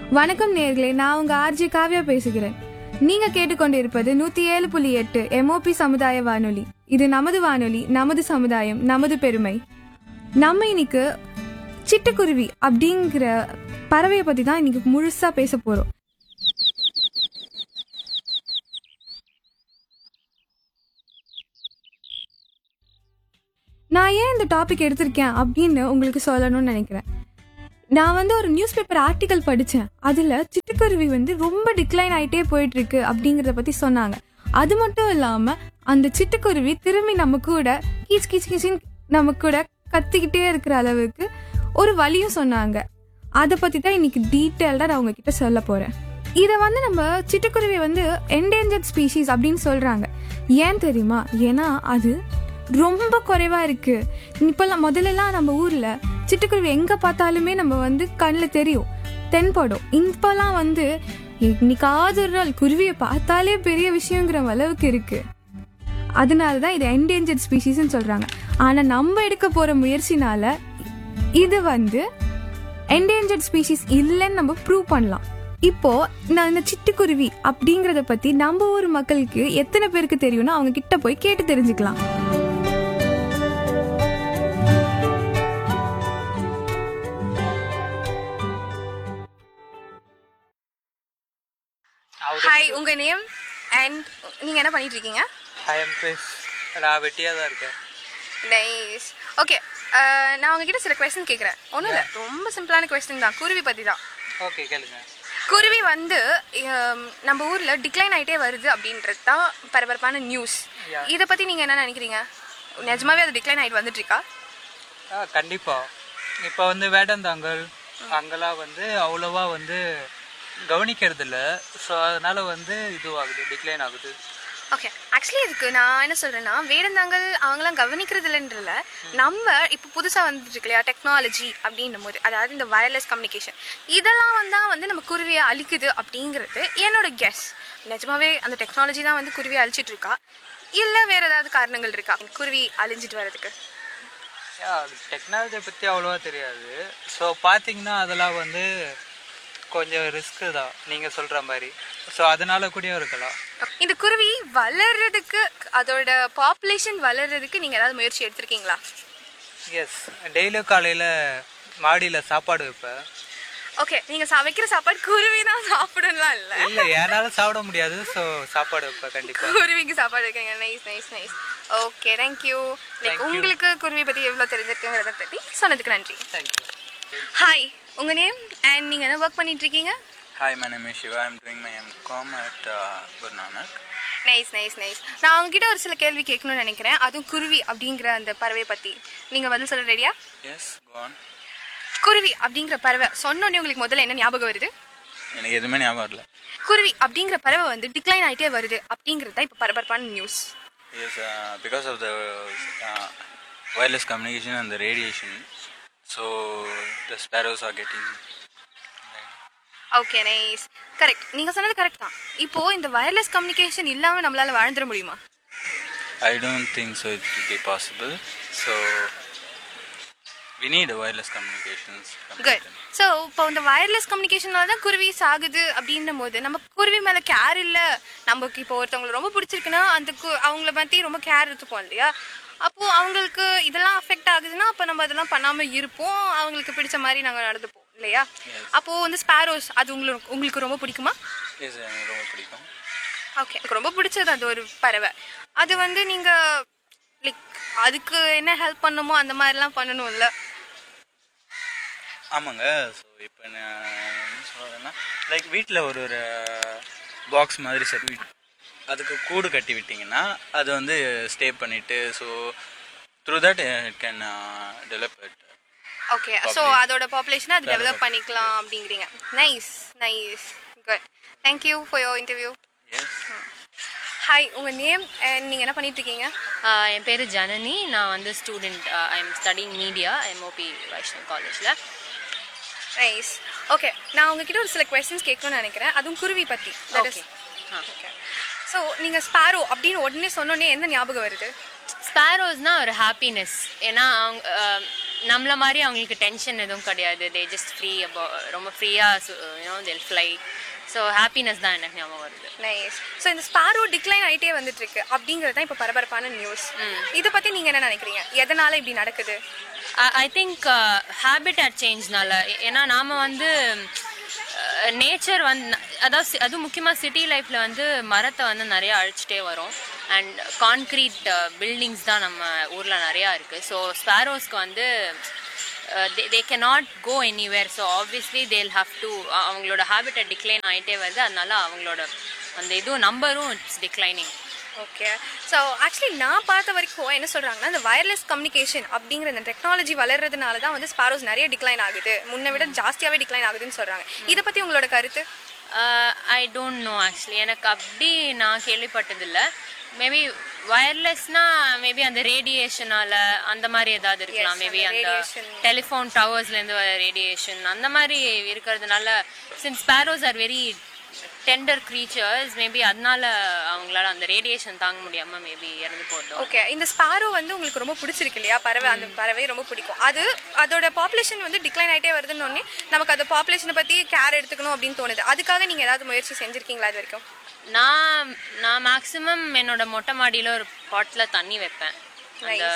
வணக்கம் நேர்களே நான் உங்க ஆர்ஜி காவ்யா பேசுகிறேன் நீங்க கேட்டுக்கொண்டிருப்பது நூத்தி ஏழு புள்ளி எட்டு எம்ஓபி சமுதாய வானொலி இது நமது வானொலி நமது சமுதாயம் நமது பெருமை நம்ம இன்னைக்கு சிட்டுக்குருவி அப்படிங்கிற பறவையை பத்தி தான் இன்னைக்கு முழுசா பேச போறோம் நான் ஏன் இந்த டாபிக் எடுத்திருக்கேன் அப்படின்னு உங்களுக்கு சொல்லணும்னு நினைக்கிறேன் நான் வந்து ஒரு நியூஸ் பேப்பர் ஆர்டிக்கல் படித்தேன் அதில் சிட்டுக்குருவி வந்து ரொம்ப டிக்ளைன் ஆகிட்டே போயிட்டு இருக்கு அப்படிங்கிறத பற்றி சொன்னாங்க அது மட்டும் இல்லாமல் அந்த சிட்டுக்குருவி திரும்பி நம்ம கூட கீச் கீச் கீச்சின்னு நம்ம கூட கத்திக்கிட்டே இருக்கிற அளவுக்கு ஒரு வழியும் சொன்னாங்க அதை பற்றி தான் இன்னைக்கு டீட்டெயில்டாக நான் உங்ககிட்ட சொல்ல போகிறேன் இதை வந்து நம்ம சிட்டுக்குருவி வந்து என்டேஞ்சர்ட் ஸ்பீஷீஸ் அப்படின்னு சொல்கிறாங்க ஏன் தெரியுமா ஏன்னா அது ரொம்ப குறைவா இருக்கு இப்பெல்லாம் முதல்லலாம் நம்ம ஊர்ல சிட்டுக்குருவி எங்க பார்த்தாலுமே நம்ம வந்து கண்ணில் தெரியும் தென்படும் இப்பெல்லாம் வந்து இன்னைக்காவது ஒரு நாள் குருவியை பார்த்தாலே பெரிய விஷயங்கிற அளவுக்கு இருக்கு அதனால தான் இது என்டேஞ்சர்ட் ஸ்பீஷீஸ்னு சொல்றாங்க ஆனா நம்ம எடுக்க போற முயற்சினால இது வந்து என்டேஞ்சர்ட் ஸ்பீஷீஸ் இல்லைன்னு நம்ம ப்ரூவ் பண்ணலாம் இப்போ நான் இந்த சிட்டுக்குருவி அப்படிங்கறத பத்தி நம்ம ஊர் மக்களுக்கு எத்தனை பேருக்கு தெரியும்னா அவங்க கிட்ட போய் கேட்டு தெரிஞ்சுக்கலாம் ஹாய் உங்க நேம் அண்ட் நீங்க என்ன பண்ணிட்டு இருக்கீங்க ஐ எம் கிறிஸ் நான் வெட்டியாக தான் இருக்கேன் நைஸ் ஓகே நான் உங்ககிட்ட சில கொஸ்டின் கேட்குறேன் ஒன்றும் இல்லை ரொம்ப சிம்பிளான கொஸ்டின் தான் குருவி பற்றி தான் ஓகே கேளுங்க குருவி வந்து ஹம், நம்ம ஊர்ல டிக்ளைன் ஆயிட்டே வருது அப்படின்றது தான் பரபரப்பான நியூஸ் Yeah. இதை பத்தி நீங்க என்ன நினைக்கிறீங்க நிஜமாவே அது டிக்ளைன் ஆயிட்டு வந்துட்டு இருக்கா ஆ கண்டிப்பாக இப்போ வந்து வேடந்தாங்கல் அங்கெல்லாம் வந்து அவ்வளோவா வந்து கவனிக்கிறது இல்லை ஸோ அதனால வந்து இதுவாகுது டிக்ளைன் ஆகுது ஓகே ஆக்சுவலி இதுக்கு நான் என்ன சொல்றேன்னா வேடந்தாங்கள் அவங்களாம் கவனிக்கிறது இல்லைன்றல நம்ம இப்போ புதுசா வந்துட்டு இருக்கு இல்லையா டெக்னாலஜி அப்படின்னும் போது அதாவது இந்த வயர்லெஸ் கம்யூனிகேஷன் இதெல்லாம் வந்தா வந்து நம்ம குருவியை அழிக்குது அப்படிங்கிறது என்னோட கெஸ் நிஜமாவே அந்த டெக்னாலஜி தான் வந்து குருவியை அழிச்சிட்டு இருக்கா இல்ல வேற ஏதாவது காரணங்கள் இருக்கா குருவி அழிஞ்சிட்டு வர்றதுக்கு டெக்னாலஜியை பற்றி அவ்வளோவா தெரியாது ஸோ பார்த்தீங்கன்னா அதெல்லாம் வந்து கொஞ்சம் ரிஸ்க்கு தான் நீங்கள் சொல்கிற மாதிரி ஸோ அதனால கூடயும் இருக்கலாம் இந்த குருவி வளர்றதுக்கு அதோட பாப்புலேஷன் வளர்றதுக்கு நீங்க ஏதாவது முயற்சி எடுத்திருக்கீங்களா எஸ் டெய்லியும் காலையில் மாடியில் சாப்பாடு வைப்பேன் ஓகே நீங்க சா- வைக்கிற சாப்பாடு குருவி தான் சாப்பிடலாம் இல்ல இல்லை என்னால் சாப்பிட முடியாது ஸோ சாப்பாடு வைப்பேன் கண்டிப்பாக குருவிக்கு சாப்பாடு வைக்கிறீங்க nice nice nice okay thank you like உங்களுக்கு குருவி பத்தி எவ்வளவு தெரிஞ்சிருக்குங்கிறத பத்தி சொன்னதுக்கு நன்றி தேங்க்யூ ஹாய் உங்க நேம் அண்ட் நீங்க என்ன ஒர்க் பண்ணிட்டு இருக்கீங்க Hi, my name is Shiva. I'm doing my MCOM at uh, Guru Nanak. Nice nice nice நான் உங்ககிட்ட ஒரு சில கேள்வி கேட்கணும்னு நினைக்கிறேன் அதுவும் குருவி அப்படிங்கிற அந்த பறவையை பத்தி நீங்க பதில் சொல்ல ரெடியா Yes, go on. குருவி அப்படிங்கிற பறவை சொன்னோடனே உங்களுக்கு முதல்ல என்ன ஞாபகம் வருது எனக்கு எதுவுமே ஞாபகம் வரல குருவி அப்படிங்கிற பறவை வந்து டிக்ளைன் ஆயிட்டே வருது அப்படிங்கிறது தான் இப்போ பரபரப்பான news Yes, uh, because of the uh, wireless communication and the radiation, so the sparrows are getting. Okay nice correct நீங்க சொன்னது கரெக்ட் தான் இப்போ இந்த வயர்லெஸ் கம்யூனிகேஷன் இல்லாம நம்மளால வாழ்ந்துட முடியுமா I don't think so. It will be possible. So we need a wireless communications. Good so இப்போ இந்த வயர்லெஸ் கம்யூனிகேஷனால தான் குருவி சாகுது அப்படின்னும் போது நம்ம குருவி மேல கேர் இல்ல நமக்கு இப்போ ஒருத்தவங்களை ரொம்ப பிடிச்சிருக்குன்னா அந்த கு- அவங்கள பத்தி ரொம்ப கேர் எடுத்துப்போம் இல்லையா அப்போ அவங்களுக்கு இதெல்லாம் அஃபெக்ட் ஆகுதுன்னா அப்போ நம்ம அதெல்லாம் பண்ணாம இருப்போம் அவங்களுக்கு பிடிச்ச மாதிரி நாங்க நடந்துப்போம் இல்லையா அப்போ வந்து ஸ்பாரோஸ் அது உங்களுக்கு உங்களுக்கு ரொம்ப பிடிக்குமா Yes, எனக்கு ரொம்ப பிடிக்கும் ஓகே எனக்கு ரொம்ப பிடிச்சது அது ஒரு பறவை அது வந்து நீங்க லைக் அதுக்கு என்ன ஹெல்ப் பண்ணுமோ அந்த மாதிரிலாம் பண்ணணும்ல ஆமாங்க ஸோ இப்போ நான் என்ன சொல்கிறேன்னா லைக் வீட்டில் ஒரு ஒரு பாக்ஸ் மாதிரி செட் அதுக்கு கூடு கட்டி விட்டிங்கன்னா அது வந்து ஸ்டே பண்ணிவிட்டு so through that it can develop it okay so அதோட பாப்புலேஷனை அது டெவலப் பண்ணிக்கலாம் அப்படிங்கிறீங்க nice nice good thank you for your interview yes hi உங்கள் நேம் நீங்கள் என்ன பண்ணிட்டு இருக்கீங்க ஆஹ் என் பேர் ஜனனி நான் வந்து student I am studying media MOP Vaishnav காலேஜில் நைஸ் ஓகே நான் உங்ககிட்ட ஒரு சில கொஸ்டின்ஸ் கேட்கணும்னு நினைக்கிறேன் அதுவும் குருவி பற்றி Okay. ஆ. ஓகே ஸோ நீங்கள் ஸ்பாரோ அப்படின்னு உடனே சொன்னோடனே என்ன ஞாபகம் வருது ஸ்பேரோஸ்னால் ஒரு ஹாப்பினஸ் ஏன்னா அவங்க ஆஹ் நம்மள மாதிரி அவங்களுக்கு டென்ஷன் எதுவும் கிடையாது தே ஜஸ்ட் ஃப்ரீ ரொம்ப ஃப்ரீயாக you know they'll fly so happiness தான் எனக்கு ஞாபகம் வருது நைஸ் ஸோ இந்த ஸ்பாரோ டிக்ளைன் ஆயிட்டே வந்துட்டு இருக்கு அப்படிங்கிறது தான் இப்போ பரபரப்பான நியூஸ் இதை பத்தி நீங்க என்ன நினைக்கிறீங்க எதனால இப்படி நடக்குது ஐ திங்க் ஹேபிட்டட் சேஞ்ச்னால ஏன்னா நாம் வந்து நேச்சர் வந்து அதாவது சி- அதுவும் முக்கியமாக சிட்டி லைஃப்பில் வந்து மரத்தை வந்து நிறைய அழிச்சிட்டே வரும் அண்ட் கான்க்ரீட் பில்டிங்ஸ் தான் நம்ம ஊரில் நிறையா இருக்குது ஸோ ஸ்பாரோஸ்க்கு வந்து they can not go anywhere so obviously they'll have to அவங்களோட ஹேபிட்டட் டிக்ளைன் ஆகிட்டே வருது அதனால அவங்களோட அந்த இதுவும் நம்பரும் it's declining okay so actually நான் பார்த்த வரைக்கும் என்ன சொல்றாங்கன்னா இந்த வயர்லெஸ் கம்யூனிகேஷன் அப்படிங்கிற இந்த டெக்னாலஜி வளர்றதுனால தான் வந்து ஸ்பாரோஸ் நிறைய டிக்ளைன் ஆகுது முன்ன விட ஜாஸ்தியாவே டிக்ளைன் ஆகுதுன்னு சொல்றாங்க இதை பத்தி உங்களோட கருத்து ஐ டோன்ட் நோ ஆக்சுவலி எனக்கு அப்படி நான் கேள்விப்பட்டதில்ல மேபி வயர்லெஸ்னா மேபி அந்த ரேடியேஷனால அந்த மாதிரி ஏதாவது இருக்கலாம் Yes, மேபி அந்த அந்த radiation. டெலிஃபோன் டவர்ஸ்லேருந்து வர ரேடியேஷன் அந்த மாதிரி இருக்கிறதுனால since sparrows are very tender creatures maybe அதனால அவங்களால அந்த ரேடியேஷன் தாங்க முடியாம மேபி இறந்து போட்டோம் ஓகே இந்த ஸ்பாரோ வந்து உங்களுக்கு ரொம்ப பிடிச்சிருக்கு இல்லையா பறவை அந்த பறவை ரொம்ப பிடிக்கும் அது அதோட பாப்புலேஷன் வந்து டிக்ளைன் ஆயிட்டே வருதுன்னு உடனே நமக்கு அந்த பாப்புலேஷனை பத்தி கேர் எடுத்துக்கணும் அப்படின்னு தோணுது அதுக்காக நீங்க ஏதாவது முயற்சி செஞ்சிருக்கீங்களா இது வரைக்கும் நான் நான் மேக்ஸிமம் என்னோட மொட்டை மாடியில் ஒரு பாட்டில் தண்ணி வைப்பேன் அந்த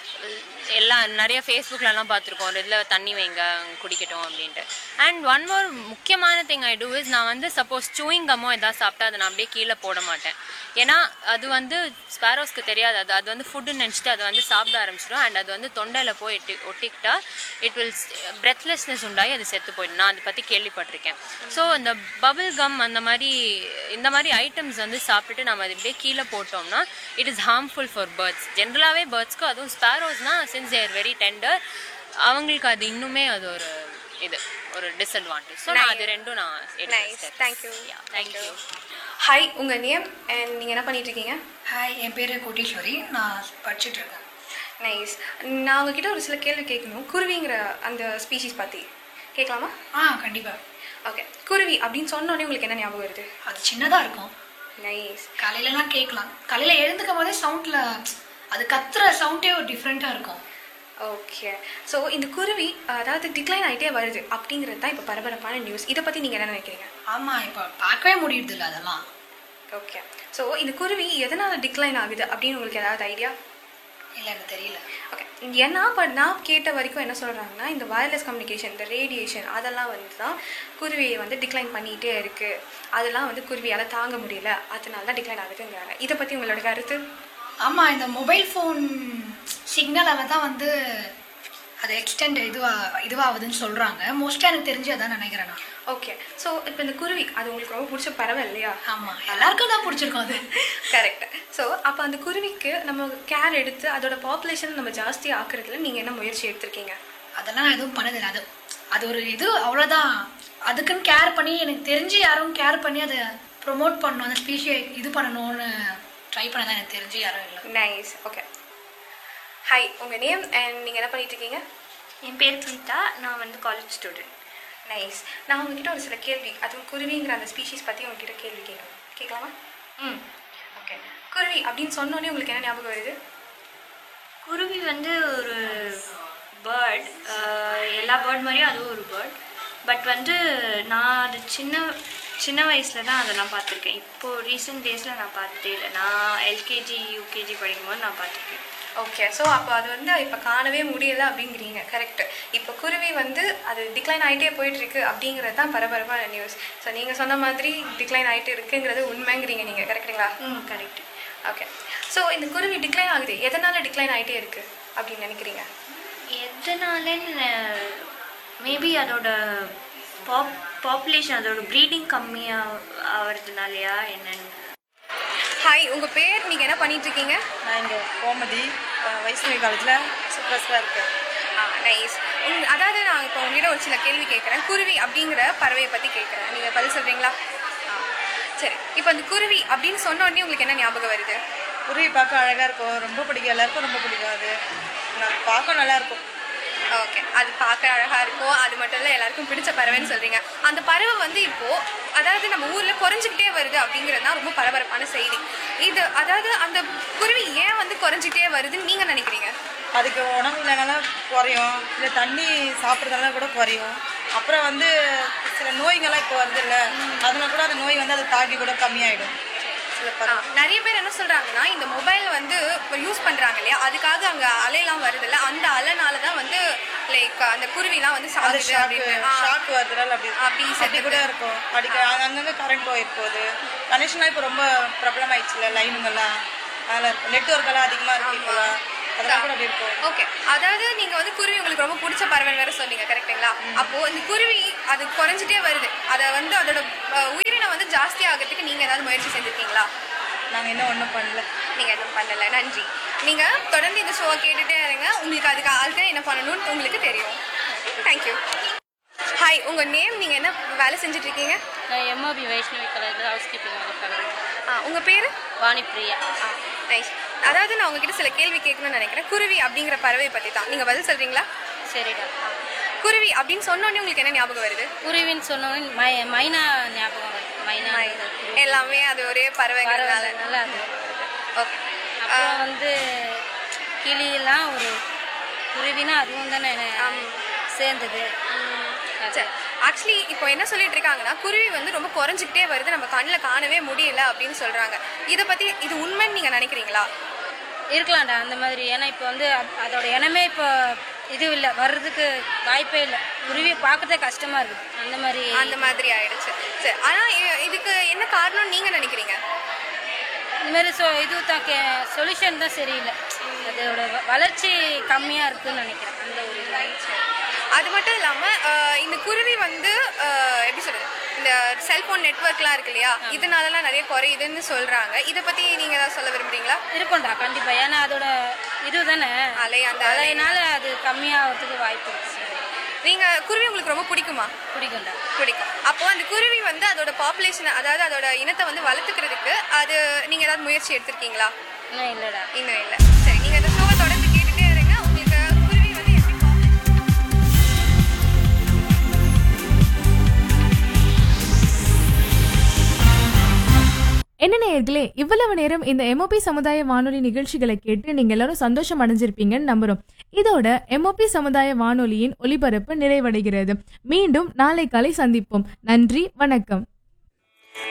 எல்லாம் நிறைய ஃபேஸ்புக்லலாம் பார்த்துருக்கோம் ஒரு இதில் தண்ணி வைங்க குடிக்கட்டும் அப்படின்ட்டு அண்ட் ஒன் மோர் முக்கியமான திங் ஐ டூ இஸ் நான் வந்து சப்போஸ் சூயிங் கம்மோ எதாவது சாப்பிட்டா அதை நான் அப்படியே கீழே போட மாட்டேன் ஏன்னா அது வந்து ஸ்பேரோஸ்க்கு தெரியாது அது அது வந்து ஃபுட்டுன்னு நினச்சிட்டு அது வந்து சாப்பிட ஆரம்பிச்சிடும் அண்ட் அது வந்து தொண்டையில் போய் ஒட்டி ஒட்டிக்கிட்டா இட் வில் பிரெத்லெஸ்னஸ் உண்டாகி அது செத்து போயிடும் நான் அதை பற்றி கேள்விப்பட்டிருக்கேன் ஸோ இந்த பபிள் கம் அந்த மாதிரி இந்த மாதிரி ஐட்டம்ஸ் வந்து சாப்பிட்டுட்டு நம்ம அது இப்படியே கீழே போட்டோம்னா it is harmful for birds ஜென்ரலாகவே பேர்ட்ஸ்க்கு அதுவும் ஸ்பேரோஸ்னா சின்ஸ் தேர் வெரி டெண்டர் அவங்களுக்கு அது இன்னுமே அது ஒரு இது ஒரு டிஸ்அட்வான்டேஜ் ஸோ நான் அது ரெண்டும் நான் நைஸ் தேங்க்யூ தேங்க்யூ ஹாய் உங்க நேம் அண்ட் நீங்க என்ன பண்ணிட்டு இருக்கீங்க ஹாய் என் பேர் கோட்டீஸ்வரி நான் படிச்சுட்டு இருக்கேன் நைஸ் நான் உங்ககிட்ட ஒரு சில கேள்வி கேட்கணும் குருவிங்கிற அந்த ஸ்பீஷிஸ் பத்தி கேட்கலாமா ஆ கண்டிப்பாக ஓகே குருவி அப்படின்னு சொன்ன உடனே உங்களுக்கு என்ன ஞாபகம் வருது அது சின்னதாக இருக்கும் நைஸ் காலையிலலாம் கேட்கலாம் காலையில் எழுந்துக்கும் போதே சவுண்டில் அது கத்துற சவுண்டே ஒரு டிஃப்ரெண்ட்டாக இருக்கும் ஓகே ஸோ இந்த குருவி அதாவது டிக்ளைன் ஆகிட்டே வருது அப்படிங்கிறது தான் இப்போ பரபரப்பான நியூஸ் இதை பற்றி நீங்கள் என்ன நினைக்கிறீங்க ஆமாம் இப்போ பார்க்கவே முடியுது இல்லை அதெல்லாம் ஓகே ஸோ இந்த குருவி எதனால் டிக்ளைன் ஆகுது அப்படின்னு உங்களுக்கு ஏதாவது ஐடியா இல்லை எனக்கு தெரியல ஓகே ஏன்னா இப்போ நான் கேட்ட வரைக்கும் என்ன சொல்கிறாங்கன்னா இந்த வயர்லெஸ் கம்யூனிகேஷன் இந்த ரேடியேஷன் அதெல்லாம் வந்து தான் குருவியை வந்து டிக்ளைன் பண்ணிகிட்டே இருக்குது அதெல்லாம் வந்து குருவியால் தாங்க முடியல அதனால தான் டிக்ளைன் ஆகுதுங்கிறாங்க இதை பற்றி உங்களோட கருத்து ஆமாம் இந்த மொபைல் ஃபோன் சிக்னலை தான் வந்து அது எக்ஸ்டெண்ட் இதுவா இதுவாகுதுன்னு சொல்கிறாங்க மோஸ்ட்டாக எனக்கு தெரிஞ்சு அதான் நினைக்கிறேன் நான் ஓகே ஸோ இப்போ இந்த குருவி அது உங்களுக்கு ரொம்ப பிடிச்ச பறவை இல்லையா ஆமாம் எல்லாருக்கும் தான் பிடிச்சிருக்கோம் அது கரெக்ட் ஸோ அப்போ அந்த குருவிக்கு நம்ம கேர் எடுத்து அதோட பாப்புலேஷன் நம்ம ஜாஸ்தி ஆக்குறதுல நீங்கள் என்ன முயற்சி எடுத்திருக்கீங்க அதெல்லாம் எதுவும் பண்ணதில்லை அது அது ஒரு இது அவ்வளோதான் அதுக்குன்னு கேர் பண்ணி எனக்கு தெரிஞ்சு யாரும் கேர் பண்ணி அதை ப்ரொமோட் பண்ணணும் அந்த ஸ்பீஷியை இது பண்ணணும்னு ட்ரை பண்ணதான் எனக்கு தெரிஞ்சு யாரும் இல்லை நைஸ் ஓகே ஹாய் உங்கள் நேம் அண்ட் நீங்கள் என்ன பண்ணிட்டு இருக்கீங்க என் பேர் கீதா நான் வந்து காலேஜ் ஸ்டூடெண்ட் நைஸ் நான் உங்ககிட்ட ஒரு சில கேள்வி அதுவும் குருவிங்கிற அந்த ஸ்பீஷீஸ் பற்றி உங்ககிட்ட கேள்வி கேட்கணும் கேட்கலாமா ம் ஓகே குருவி அப்படின்னு சொன்னோடனே உங்களுக்கு என்ன ஞாபகம் வருது குருவி வந்து ஒரு பேர்ட் எல்லா பேர்ட் மாதிரியும் அதுவும் ஒரு பேர்ட் பட் வந்து நான் அது சின்ன சின்ன வயசில் தான் அதெல்லாம் பார்த்துருக்கேன் இப்போது ரீசெண்ட் டேஸில் நான் பார்த்ததே இல்லை நான் எல்கேஜி யூகேஜி படிக்கும்போது நான் பார்த்துருக்கேன் ஓகே ஸோ அப்போ அது வந்து இப்போ காணவே முடியல அப்படிங்கிறீங்க கரெக்ட் இப்போ குருவி வந்து அது டிக்ளைன் ஆகிட்டே போயிட்டு இருக்கு அப்படிங்கிறது தான் பரபரப்பான நியூஸ் ஸோ நீங்கள் சொன்ன மாதிரி டிக்ளைன் ஆகிட்டு இருக்குங்கிறது உண்மைங்கிறீங்க நீங்கள் கரெக்டுங்களா ம் கரெக்ட் ஓகே ஸோ இந்த குருவி டிக்ளைன் ஆகுது எதனால டிக்ளைன் ஆகிட்டே இருக்கு அப்படின்னு நினைக்கிறீங்க எதனாலன்னு மேபி அதோட பாப் பாப்புலேஷன் அதோட ப்ரீடிங் கம்மியாக ஆகிறதுனாலயா என்னன்னு ஹாய் உங்கள் பேர் நீங்கள் என்ன பண்ணிட்டு இருக்கீங்க நான் இங்கே கோமதி அஹ், வைஷ்ணவி காலேஜில் சூப்பர்ஸாக இருக்கேன் நைஸ் அதாவது நான் இப்போ உங்ககிட்ட ஒரு சில கேள்வி கேட்குறேன் குருவி அப்படிங்கிற பறவையை பற்றி கேட்குறேன் நீங்கள் பதில் சொல்கிறீங்களா ஆ சரி இப்போ அந்த குருவி அப்படின்னு சொன்ன உடனே உங்களுக்கு என்ன ஞாபகம் வருது குருவி பார்க்க அழகாக இருக்கும் ரொம்ப பிடிக்கும் எல்லாருக்கும் ரொம்ப பிடிக்கும் அது நான் பார்க்க நல்லா இருக்கும் ஓகே அது பார்க்க அழகாக இருக்கும் அது மட்டும் இல்லை எல்லாருக்கும் பிடிச்ச பறவைன்னு சொல்கிறீங்க அந்த பறவை வந்து இப்போது அதாவது நம்ம ஊரில் குறைஞ்சிக்கிட்டே வருது அப்படிங்கிறது தான் ரொம்ப பரபரப்பான செய்தி இது அதாவது அந்த குருவி ஏன் வந்து குறைஞ்சிக்கிட்டே வருதுன்னு நீங்கள் நினைக்கிறீங்க அதுக்கு உணவு இல்லைனாலும் குறையும் இல்லை தண்ணி சாப்பிட்றதுனால கூட குறையும் அப்புறம் வந்து சில நோய்கள்லாம் இப்போ வருது இல்லை அதனால கூட அந்த நோய் வந்து அதை தாக்கி கூட கம்மியாயிடும் சில ஆ, பரவ நிறைய பேர் என்ன சொல்றாங்கன்னா இந்த மொபைல் வந்து இப்போ யூஸ் பண்றாங்க இல்லையா அதுக்காக அங்க அலையெல்லாம் வருது இல்ல அந்த அலைனால தான் வந்து லைக் அந்த குருவிலாம் வந்து அந்த சாகுது ஷாக்கு அப்படின்னு ஆ, ஷாக் வருதுனால அப்படி அப்படி அப்படி செத்துது. கூட இருக்கும் அடிக்க அங்கங்கே கரண்ட் போயிரு போகுது கனெக்ஷன்லாம் இப்போ ரொம்ப பிரபலம் ஆயிடுச்சுல லைனுங்கெல்லாம் அதில் நெட்ஒர்க் எல்லாம் அதிகமாக இருக்கு இப்போலாம் அதெல்லாம் கூட அப்படி இருக்கும் ஓகே அதாவது நீங்க வந்து குருவி உங்களுக்கு ரொம்ப பிடிச்ச பறவை வேற சொன்னீங்க கரெக்ட்டுங்களா அப்போ இந்த குருவி அது குறைஞ்சிட்டே வருது அதை வந்து அதோட அஹ், உயிரினம் வந்து ஜாஸ்தி ஆகிறதுக்கு நீங்க ஏதாவது முயற்சி செஞ்சிருக்கீங்களா நாங்கள் இன்னும் ஒன்றும் பண்ணல நீங்க எதுவும் பண்ணல நன்றி நீங்க தொடர்ந்து இந்த ஷோவை கேட்டுட்டே இருங்க உங்களுக்கு அதுக்கு ஆள்கள் என்ன பண்ணணும்னு உங்களுக்கு தெரியும் தேங்க்யூ ஹாய் உங்க நேம் நீங்க என்ன வேலை செஞ்சுட்டு இருக்கீங்க நான் எம்ஓபி வைஷ்ணவி காலேஜில் ஹவுஸ் கீப்பிங் வளர்க்குறேன் ஆ, உங்க பேரு வாணிப்பிரியா நைஸ் அதாவது நான் உங்ககிட்ட சில கேள்வி கேட்கணும்னு நினைக்கிறேன் குருவி அப்படிங்கிற பறவை பத்தி தான் நீங்க பதில் சொல்றீங்களா சரிடா குருவி அப்படின்னு சொன்னோடனே உங்களுக்கு என்ன ஞாபகம் வருது குருவின்னு சொன்னோன்னே மை மைனா ஞாபகம் வருது மைனா எல்லாமே அது ஒரே பறவைங்கிறதுனால நல்லா அது ஓகே அப்புறம் வந்து கிளியெல்லாம் ஒரு குருவினா அதுவும் தானே சேர்ந்தது அது. ஆக்சுவலி இப்போ என்ன சொல்லிட்டு இருக்காங்கன்னா குருவி வந்து ரொம்ப குறைஞ்சிக்கிட்டே வருது நம்ம கண்ணில் காணவே முடியல அப்படின்னு சொல்றாங்க இதை பத்தி இது உண்மைன்னு நீங்க நினைக்கிறீங்களா இருக்கலாம்டா அந்த மாதிரி ஏன்னா இப்போ வந்து அத்- அதோட இனமே இப்போ இது இல்லை வர்றதுக்கு வாய்ப்பே இல்லை குருவியை பார்க்கறதே கஷ்டமா இருக்குது அந்த மாதிரி அந்த மாதிரி ஆயிடுச்சு சரி ஆனா இ- இதுக்கு என்ன காரணம்னு நீங்க நினைக்கிறீங்க இந்த மாதிரி சொ இது தான் கே சொல்யூஷன் தான் சரியில்லை அதோட வ- வளர்ச்சி கம்மியாக இருக்குன்னு நினைக்கிறேன் அந்த ஒரு இது. அது மட்டும் இல்லாம அஹ், இந்த குருவி வந்து அஹ், எப்படி சொல்றது இந்த செல்போன் நெட்ஒர்க்லாம் இருக்கு இல்லையா இதனாலலாம் நிறைய குறையுதுன்னு சொல்றாங்க இதை பத்தி நீங்க ஏதாவது சொல்ல விரும்புறீங்களா இருக்கும்டா கண்டிப்பா ஏன்னா அதோட இது தானே அலை அந்த அலையினால அது கம்மியாகிறதுக்கு வாய்ப்பு இருக்கு நீங்க குருவி உங்களுக்கு ரொம்ப பிடிக்குமா பிடிக்கும்டா பிடிக்கும் அப்போ அந்த குருவி வந்து அதோட பாப்புலேஷன் அதாவது அதோட இனத்தை வந்து வளர்த்துக்கிறதுக்கு அது நீங்க ஏதாவது முயற்சி எடுத்திருக்கீங்களா இன்னும் இல்லைடா இன்னும் இல்லை சரி நீங்க இந்த ஷோவை தொடர்ந்து கேட்டுட்டே இருங்க உங்களுக்கு குருவி வந்து எப்படி population என்ன நேயர்களே இவ்வளவு நேரம் இந்த எம்ஓபி சமுதாய வானொலி நிகழ்ச்சிகளை கேட்டு நீங்க எல்லாரும் சந்தோஷம் அடைஞ்சிருப்பீங்கன்னு நம்புறோம் இதோட எம்ஓபி சமுதாய வானொலியின் ஒலிபரப்பு நிறைவடைகிறது மீண்டும் நாளை காலை சந்திப்போம் நன்றி வணக்கம்